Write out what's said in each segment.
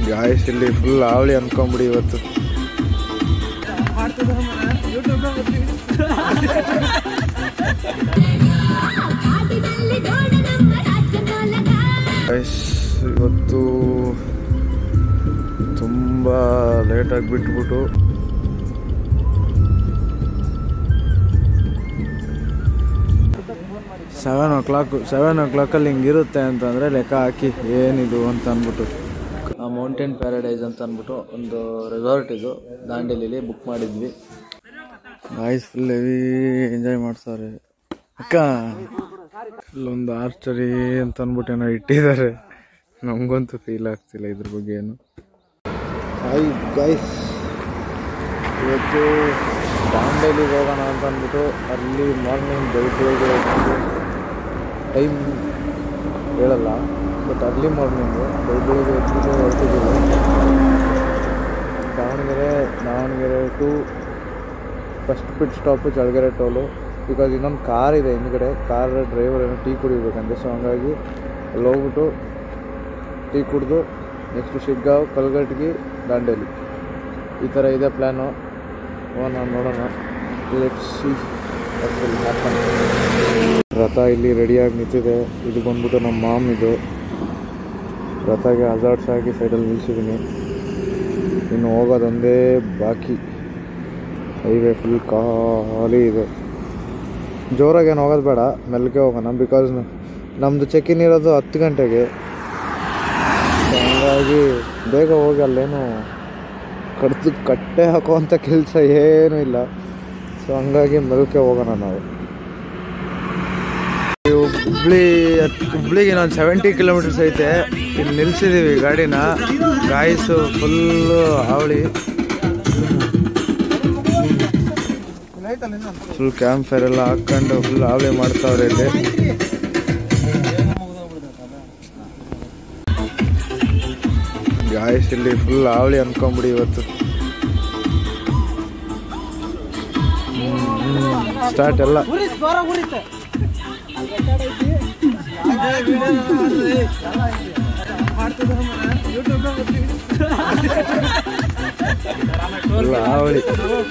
ಗಾಯಸ್ ಇಲ್ಲಿ ಫುಲ್ ಅವಳಿ ಅನ್ಕೊಂಬಿಡಿ ಇವತ್ತು ಗೈಸ್ ಇವತ್ತು ತುಂಬ ಲೇಟಾಗಿ ಬಿಟ್ಬಿಟ್ಟು ಸೆವೆನ್ ಓ ಕ್ಲಾಕ್ ಸೆವೆನ್ ಓ ಕ್ಲಾಕಲ್ಲಿ ಹಿಂಗಿರುತ್ತೆ ಅಂತಂದರೆ ಲೆಕ್ಕ ಹಾಕಿ ಏನಿದು ಅಂತ ಅಂದ್ಬಿಟ್ಟು ಮೌಂಟೇನ್ ಪ್ಯಾರಡೈಸ್ ಅಂತ ಅಂದ್ಬಿಟ್ಟು ಒಂದು ರೆಸಾರ್ಟ್ ಇದು ದಾಂಡೇಲಿಲಿ ಬುಕ್ ಮಾಡಿದ್ವಿ ಗಾಯ್ಸ್ ಫುಲ್ ಹೆವಿ ಎಂಜಾಯ್ ಮಾಡ್ತಾರೆ ಅಕ್ಕ ಇಲ್ಲೊಂದು ಆರ್ಚರಿ ಅಂತ ಅಂದ್ಬಿಟ್ಟು ಏನೋ ಇಟ್ಟಿದ್ದಾರೆ ನಮಗಂತೂ ಫೀಲ್ ಆಗ್ತಿಲ್ಲ ಇದ್ರ ಬಗ್ಗೆ ಏನು ಹಾಯ್ ಗೈಸ್ ಇವತ್ತು ದಾಂಡೇಲಿಗೆ ಹೋಗೋಣ ಅಂತ ಅಂದ್ಬಿಟ್ಟು ಅಲ್ಲಿ ಮಾರ್ನಿಂಗ್ ಬೆಳಿಗ್ಗೆ ಟೈಮ್ ಹೇಳಲ್ಲ ಬಟ್ ಅರ್ಲಿ ಮಾರ್ನಿಂಗು ಬೆಳಿಗ್ಗೆ ಎದ್ಬಿಟ್ಟು ಹೊರಟಿದ್ದೀವಿ Davanagere Davanagere to first pit stop Chalagere toll because ಇನ್ನೊಂದು ಕಾರ್ ಇದೆ ಹಿಂದ್ಗಡೆ ಕಾರ್ ಡ್ರೈವರ್ ಏನೋ ಟೀ ಕುಡಿಬೇಕಂತೆ ಸೊ ಹಂಗಾಗಿ ಅಲ್ಲಿ ಹೋಗ್ಬಿಟ್ಟು ಟೀ ಕುಡಿದು ನೆಕ್ಸ್ಟ್ ಶಿಗ್ಗಾಂವ್ ಕಲ್ಗಟ್ಗಿ ದಾಂಡೇಲಿ ಈ ಥರ ಇದೆ ಪ್ಲ್ಯಾನು ಹೋಗೋಣ ನೋಡೋಣ ಲೆಟ್ಸ್ ಸಿ ರಥ ಇಲ್ಲಿ ರೆಡಿಯಾಗಿ ನಿಂತಿದೆ ಇದು ಬಂದ್ಬಿಟ್ಟು ನಮ್ಮ ಮಾಮ್ ಇದು ರಥಗೆ ಹಜಾರ್ಡ್ಸ್ ಹಾಕಿ ಸೈಡಲ್ಲಿ ನಿಲ್ಸಿದ್ದೀನಿ ಇನ್ನು ಹೋಗೋದೊಂದೇ ಬಾಕಿ ಹೈವೇ ಫುಲ್ ಖಾಲಿ ಇದೆ ಜೋರಾಗಿ ಏನು ಹೋಗೋದು ಬೇಡ ಮೆಲ್ಲಗೆ ಹೋಗೋಣ ಬಿಕಾಸ್ ನಮ್ಮದು ಚೆಕ್ ಇನ್ ಇರೋದು ಹತ್ತು ಗಂಟೆಗೆ So ಹಂಗಾಗಿ ಬೇಗ ಹೋಗಿ ಅಲ್ಲೇನು ಕಡ್ದು ಕಟ್ಟೆ ಹಾಕುವಂಥ ಕೆಲಸ ಏನೂ ಇಲ್ಲ ಸೊ ಹಂಗಾಗಿ ಮೆಲ್ಕೆ ಹೋಗೋಣ ನಾವು ಈ ಹುಬ್ಳಿ ಹತ್- ಹುಬ್ಳಿಗೆ ಇನ್ನೊಂದು ಸೆವೆಂಟಿ ಕಿಲೋಮೀಟರ್ಸ್ ಐತೆ ಇಲ್ಲಿ ನಿಲ್ಸಿದ್ದೀವಿ ಗಾಡಿನ ಗಾಯ್ಸು ಫುಲ್ಲು ಹಾವಳಿ ಫುಲ್ ಕ್ಯಾಂಪ್ ಫೈರ್ ಎಲ್ಲ ಹಾಕೊಂಡು ಫುಲ್ ಹಾವಳಿ ಮಾಡ್ತಾವ್ರೆ ಇಲ್ಲಿ ಗಾಯ್ಸ್ ಇಲ್ಲಿ ಫುಲ್ ಹಾವಳಿ ಅನ್ಕೊಂಬಿಡಿ ಇವತ್ತು ಸ್ಟಾರ್ಟ್ ಎಲ್ಲ ಫುಲ್ ಹಾವಳಿ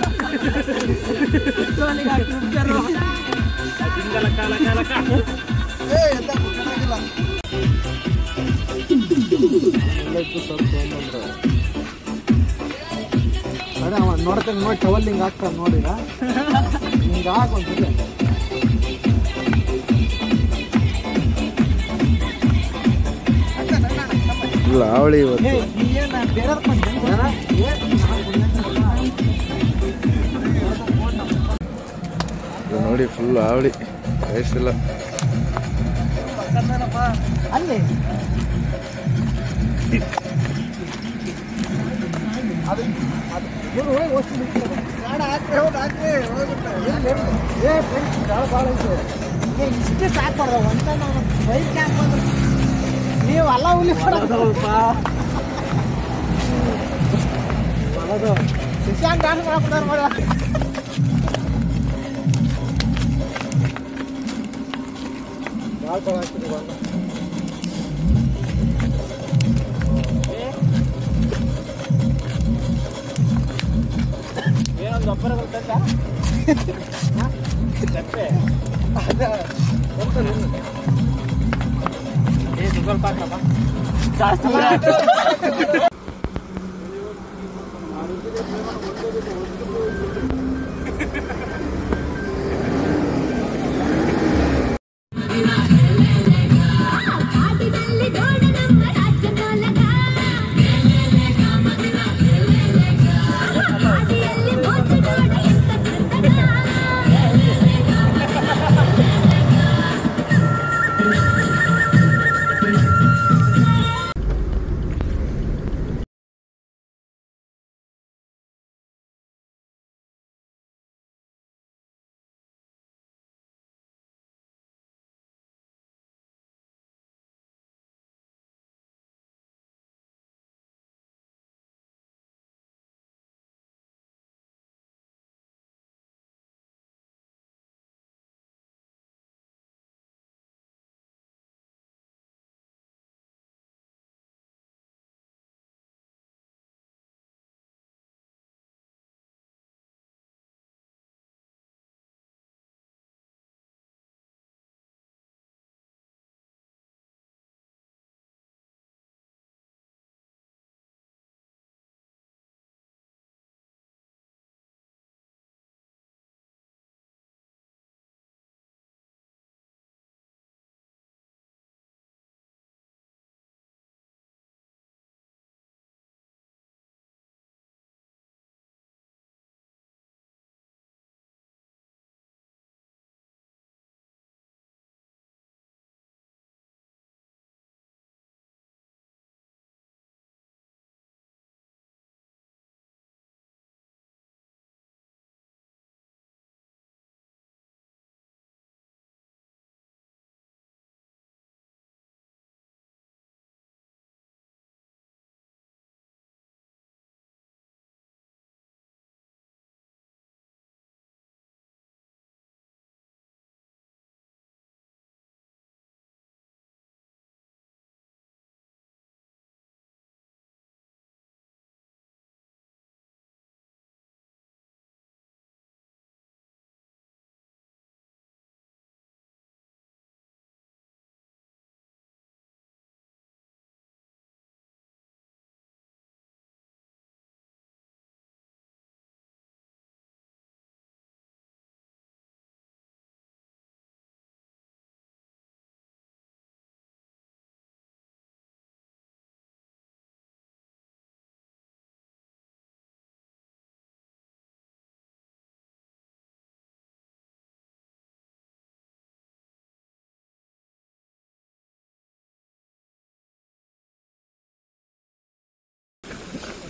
ನೋಡ್ತಾನೆ ನೋಡಿ ಟವಲ್ ಹಿಂಗೆ ಹಾಕ್ತಾನೆ ನೋಡಿರ ಹಿಂಗೆ ಹಾಕ್ ಒಂದ್ಸರಿ ಫುಲ್ ಹಾವಳಿ ಇವತ್ತು ಇದು ನೋಡಿ ಫುಲ್ ಹಾವಳಿ ವಯಸ್ಸಿಲ್ಲ ಅಲ್ಲಿ ಅದು ಅದು ಇವ್ರು ಹೋಗಿ ವಸ್ತು ಬಿಡ್ತಾರೆ. ಬೇಡ, ಹಾಕ್ರಿ, ಹೌದು, ಹಾಕ್ರಿ, ಹೋಗ್ಬಿಟ್ಟು. ಎಲ್ಲಿ, ಎಲ್ಲಿ? ಏ, ಫ್ರೆಂಡ್ಸ್, ಭಾಳ ಭಾಳ ಐತೆ. ಏ, ಇಷ್ಟೇ ಸಾಕ್ಬಾರ್ದು ಅಂತ ನಾನು ಬೈಕ್ ಕ್ಯಾಂಪ್ ಅಂದ್ರೆ ನೀವು ಅಲ್ಲ ಹುಲಿ ಹೌದು ಶಿಷ್ಯಾಂಗ್ ಡ್ಯಾನ್ಸ್ ಮಾಡ್ಬಿಟ್ಟಾರ ನೋಡ ಭಾಳ ಭಾಳ ಆಗ್ತದೆ ಬಣ್ಣ ಏನೊಂದು ಒಬ್ಬರ ಬರ್ತೈತಾ ಚಪ್ಪೆ ಅದ ಬರ್ತಲ್ಲ ಏ ಸ್ವಲ್ಪ ಹಾಕಪ್ಪ ಜಾಸ್ತಿ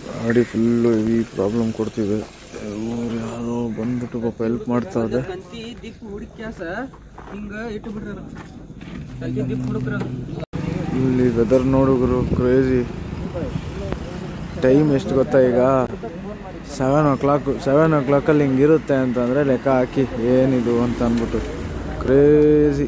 ಗಾಡಿ ಫುಲ್ಲು ಹೆವಿ ಪ್ರಾಬ್ಲಮ್ ಕೊಡ್ತಿದೆ ಇವ್ರು ಯಾರೋ ಬಂದ್ಬಿಟ್ಟು ಪಾಪ ಹೆಲ್ಪ್ ಮಾಡ್ತಾ ಇದೆ ಕಂತಿ ದಿಪ್ ಹುಡುಕ್ಯಾಸ ಹಿಂಗ ಇಟ್ಟು ಬಿಡ್ರಿ ಕಂತಿ ದಿಪ್ ಹುಡುಕ್ರ ಇಲ್ಲಿ ವೆದರ್ ನೋಡಿದ್ರು ಕ್ರೇಜಿ ಟೈಮ್ ಎಷ್ಟು ಗೊತ್ತಾ ಈಗ ಸೆವೆನ್ ಓ ಕ್ಲಾಕ್ ಸೆವೆನ್ ಓ ಕ್ಲಾಕಲ್ಲಿ ಹಿಂಗಿರುತ್ತೆ ಅಂತಂದರೆ ಲೆಕ್ಕ ಹಾಕಿ ಏನಿದು ಅಂತ ಅಂದ್ಬಿಟ್ಟು ಕ್ರೇಜಿ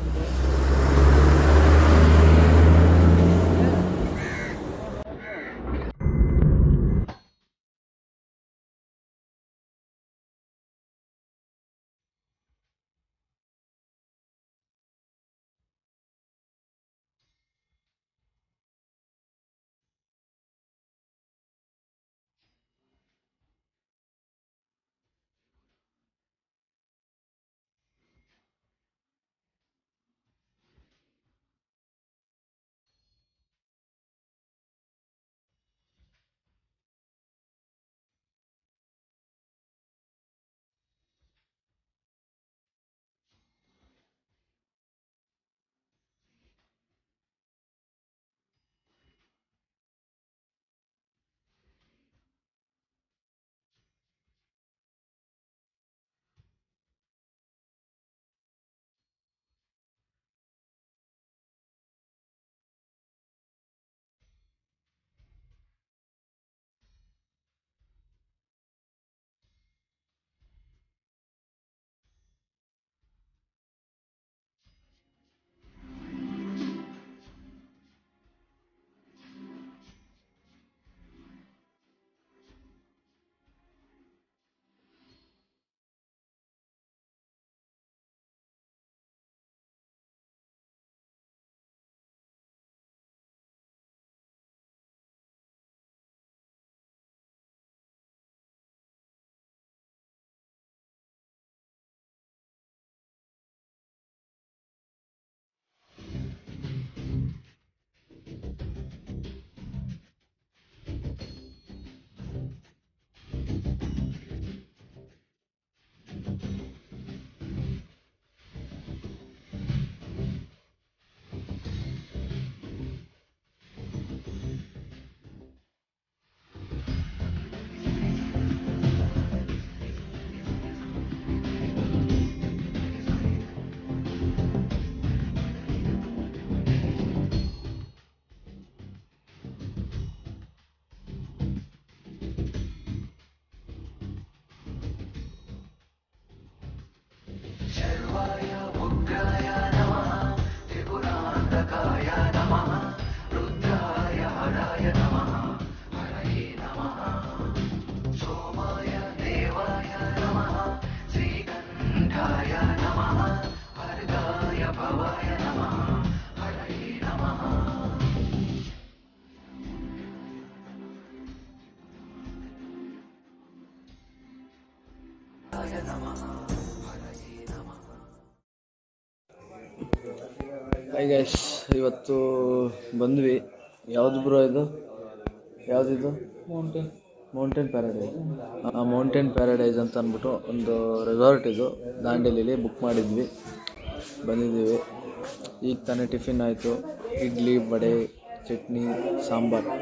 ಐ ಗೈಸ್ ಇವತ್ತು ಬಂದ್ವಿ ಯಾವ್ದು ಬ್ರೋ ಇದು ಯಾವುದಿದು ಮೌಂಟೇನ್ ಮೌಂಟೇನ್ ಪ್ಯಾರಡೈಸ್ ಆ ಮೌಂಟೇನ್ ಪ್ಯಾರಡೈಸ್ ಅಂತ ಅಂದ್ಬಿಟ್ಟು ಒಂದು ರೆಸಾರ್ಟ್ ಇದು ದಾಂಡೇಲಿಲಿ ಬುಕ್ ಮಾಡಿದ್ವಿ ಬಂದಿದ್ದೀವಿ ಈಗ ತಾನೇ ಟಿಫಿನ್ ಆಯಿತು ಇಡ್ಲಿ ವಡೆ ಚಟ್ನಿ ಸಾಂಬಾರು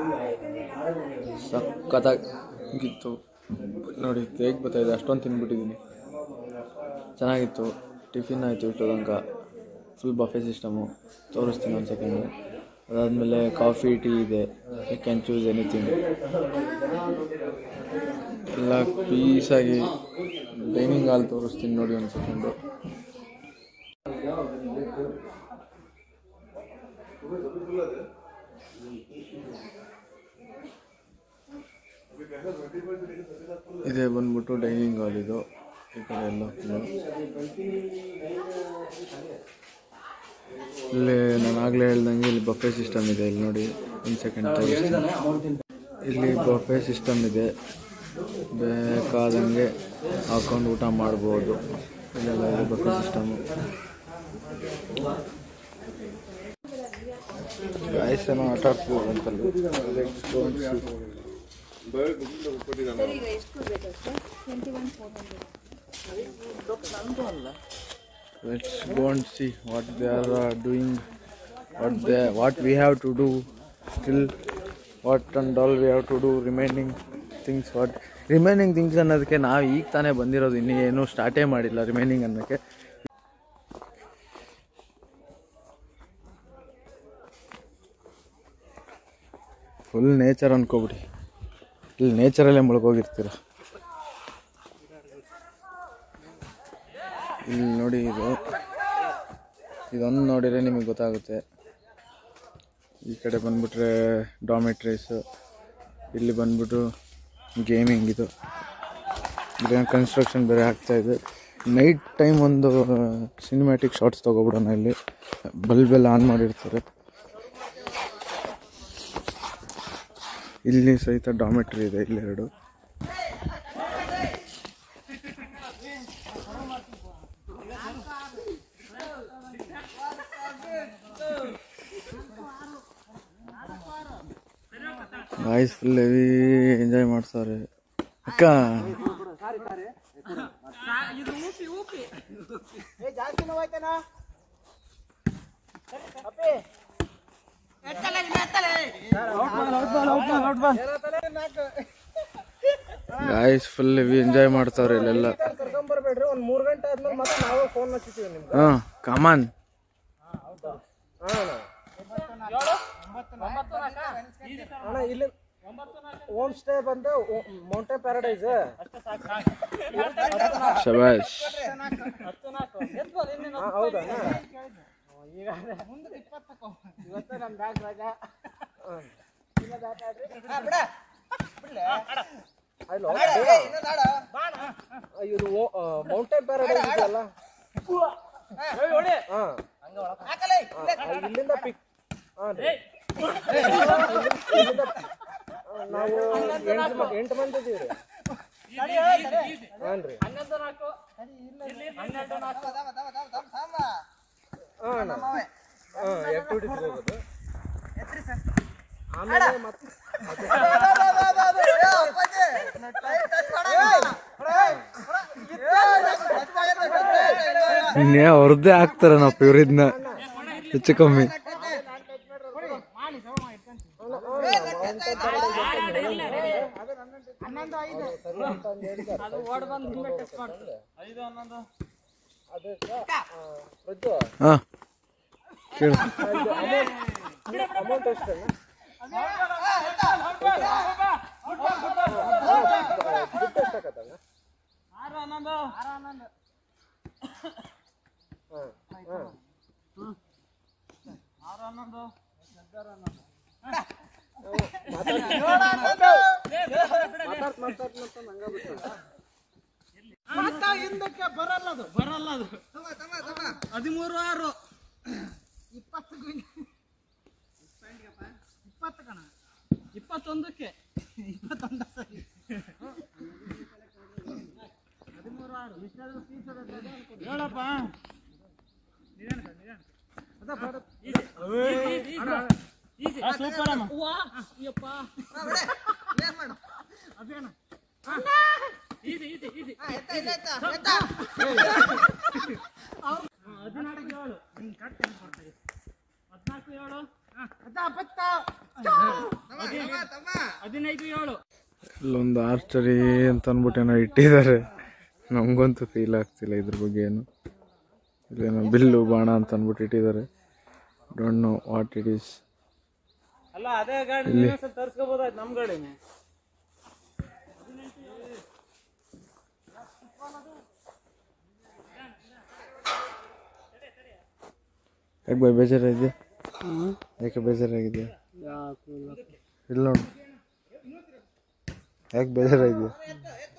ಸಖತ್ತಾಗಿತ್ತು ನೋಡಿ ಹೇಗೆ ಬರ್ತಾಯಿದೆ ಅಷ್ಟೊಂದು ತಿಂದ್ಬಿಟ್ಟಿದ್ದೀನಿ ಚೆನ್ನಾಗಿತ್ತು ಟಿಫಿನ್ ಆಯಿತು ಇಷ್ಟು ತನಕ ಫುಲ್ ಬಫೆ ಸಿಸ್ಟಮು ತೋರಿಸ್ತೀನಿ ಒಂದು ಸೆಕೆಂಡು ಅದಾದಮೇಲೆ ಕಾಫಿ ಟೀ ಇದೆ ಯು ಕ್ಯಾನ್ ಚೂಸ್ ಎನಿಥಿಂಗ್ ಎಲ್ಲ ಪೀಸಾಗಿ ಡೈನಿಂಗ್ ಹಾಲ್ ತೋರಿಸ್ತೀನಿ ನೋಡಿ ಒಂದು ಸೆಕೆಂಡು ಇದೇ ಬಂದ್ಬಿಟ್ಟು ಡೈನಿಂಗ್ ಹಾಲ್ ಇದು ಈ ಕಡೆ ಎಲ್ಲ full. ಇಲ್ಲಿ ನಾನು ಆಗಲೇ ಹೇಳ್ದಂಗೆ ಇಲ್ಲಿ ಬಫೆ ಸಿಸ್ಟಮ್ ಇದೆ ಇಲ್ಲಿ ನೋಡಿ ಒಂದು ಸೆಕೆಂಡ್ ತೋರಿಸ್ತೀನಿ ಇಲ್ಲಿ ಬಫೆ ಸಿಸ್ಟಮ್ ಇದೆ ಬೇಕಾದಂಗೆ ಹಾಕೊಂಡು ಊಟ ಮಾಡ್ಬೋದು ಇಲ್ಲೆಲ್ಲ ಇದೆ ಬಫೆ ಸಿಸ್ಟಮು ಗಾಯಸ್ ಏನೋ ಆಟ ಆಡ್ತಿದ್ದಾರೆ ಅಂತಲ್ಲಿ ಸರ್ ಈಗ ಎಷ್ಟು ಕೊಡ್ಬೇಕು sir twenty one four hundred let's go and see what they are uh, doing what they what we have to do still what and all we have to do remaining things what remaining things ಅನ್ನೋದಕ್ಕೆ ನಾವು ಈಗ ತಾನೇ ಬಂದಿರೋದು ಇನ್ನೂ ಏನೂ ಸ್ಟಾರ್ಟೇ ಮಾಡಿಲ್ಲ remaining ಅನ್ನೋಕ್ಕೆ ಫುಲ್ ನೇಚರ್ ಅನ್ಕೋಬಿಡಿ ಇಲ್ಲಿ ನೇಚರಲ್ಲೇ ಮುಳುಗೋಗಿರ್ತೀರ ಇಲ್ಲಿ ನೋಡಿ ಇದು ಇದೊಂದು ನೋಡಿದರೆ ನಿಮಗೆ ಗೊತ್ತಾಗುತ್ತೆ ಈ ಕಡೆ ಬಂದ್ಬಿಟ್ರೆ ಡಾಮೆಟ್ರೀಸು ಇಲ್ಲಿ ಬಂದ್ಬಿಟ್ಟು ಗೇಮಿಂಗ್ ಇದು ಇದೇನು ಕನ್ಸ್ಟ್ರಕ್ಷನ್ ಬೇರೆ ಆಗ್ತಾ ಇದೆ ನೈಟ್ ಟೈಮ್ ಒಂದು ಸಿನಿಮ್ಯಾಟಿಕ್ ಶಾರ್ಟ್ಸ್ ತೊಗೊಬಿಡೋಣ ಇಲ್ಲಿ ಬಲ್ಬ್ ಎಲ್ಲ ಆನ್ ಮಾಡಿರ್ತಾರೆ ಇಲ್ಲಿ ಸಹಿತ ಡಾಮೆಟ್ರಿ ಇದೆ ಇಲ್ಲೆರಡು ಗಾಯ್ಸ್ ಫುಲ್ ಹೆವಿ ಎಂಜಾಯ್ ಮಾಡ್ತಾರೆ ಅಕ್ಕ ಏ ಜಾಸ್ತಿ ನೋವಾಯ್ತೇನಾ ಅಪ್ಪಿ ಗಾಯ್ಸ್ ಫುಲ್ ಹೆವಿ ಎಂಜಾಯ್ ಮಾಡ್ತಾವ್ರೆ ಇಲ್ಲೆಲ್ಲ ಕರ್ಕೊಂಬರ್ಬೇಡ್ರಿ ಒಂದ್ ಮೂರ್ ಗಂಟೆ ಆದ್ಮೇಲೆ ಮತ್ತೆ ನಾವೇ ಫೋನ್ ಹಚ್ಚಿತೀವಿ ನಿಮ್ಗೆ ಹಾಂ ಕಾಮನ್ ಅಣ್ಣ ಇಲ್ಲಿ ಹೋಮ್ ಸ್ಟೇ ಬಂದು ಮೌಂಟೇನ್ ಪ್ಯಾರಡೈಸ್ ಶಬಾಷ್ ಹೌದಾ ಈಗ ಇವತ್ತು ನಮ್ಮ ಬ್ಯಾಗ್ ರಜಾ ಅಲ್ಲೋ ಇದು ಮೌಂಟೇನ್ ಪ್ಯಾರಡೈಸ್ ಇದೆಯಲ್ಲ ಹಾ ಆ, ಇಲ್ಲಿಂದ ಪಿಕ್ ಹಾಂ ರೀ ಇಲ್ಲಿಂದ ಆ, ನಾವು ಎಂಟು ಮ- ಎಂಟು ಮಂದಿ ಇದೀವಿ ರೀ ಹಾಂ ರೀ ಹಾಂ ಅಣ್ಣ ಹಾಂ ಆಕ್ಟಿವಿಟೀಸ್ ಹೋಗೋದು ಆಮೇಲೆ ಮತ್ತೆ ಇನ್ನೇ ಅವ್ರದ್ದೇ ಆಗ್ತಾರನಪ್ಪ ಇವ್ರಿದ್ನ ಹೆಚ್ಚು ಕಮ್ಮಿ ಪ್ರಜ್ಜು ಹಾಂ ಕೇಳು ಅಮೌಂಟ್ ಎಷ್ಟಣ್ಣ ದುಡ್ಡು ಎಷ್ಟಾಗತ್ತಣ್ಣ ಹಿಂದಕ್ಕೆ ಬರಲ್ಲದು ಬರಲ್ಲದು ಹದಿಮೂರು ಆರು ಇಪ್ಪತ್ತು ಇಪ್ಪತ್ತು ಕಣ ಇಪ್ಪತ್ತೊಂದಕ್ಕೆ ಇಪ್ಪತ್ತೊಂದ ಸರಿ ಹದಿಮೂರು ಆರು ಇಷ್ಟಾದ್ರೂ ಫೀಸ್ ಹೇಳಪ್ಪ ಸೂಪರ್ ಅಮ್ಮ ಅಯ್ಯಪ್ಪ ಅದೇನ ಹದಿನಾಲ್ಕು ಏಳು ಹಿಂಗ್ ಕಟ್ ಹೆಂಗ್ ಕೊಡ್ತಾರೆ ಹದಿನಾಲ್ಕು ಏಳು ಹದಿನೈದು ಏಳು ಇಲ್ಲೊಂದು ಆರ್ಚರಿ ಅಂತ ಅಂದ್ಬಿಟ್ಟು ಏನೋ ಇಟ್ಟಿದ್ದಾರೆ ನಮಗಂತೂ ಫೀಲ್ ಆಗ್ತಿಲ್ಲ ಇದ್ರ ಬಗ್ಗೆ ಏನು ಇಲ್ಲೇನೋ ಬಿಲ್ಲು ಬಾಣ ಅಂತ ಅಂದ್ಬಿಟ್ಟು ಇಟ್ಟಿದ್ದಾರೆ don't know what it is ಅಲ್ಲ ಅದೇ ಗಾಡಿ ಇನ್ನೊಂದ್ಸಲ ತರ್ಸ್ಕೋಬೋದಾಯ್ತು ನಮ್ಮ ಗಾಡಿನೇ ಯಾಕೆ ಬೈ ಬೇಜಾರಾಗಿದೆಯಾ ಯಾಕೆ ಬೇಜಾರಾಗಿದೆಯಾ ಇಲ್ಲಿ ನೋಡು ಯಾಕೆ ಬೇಜಾರಾಗಿದೆಯಾ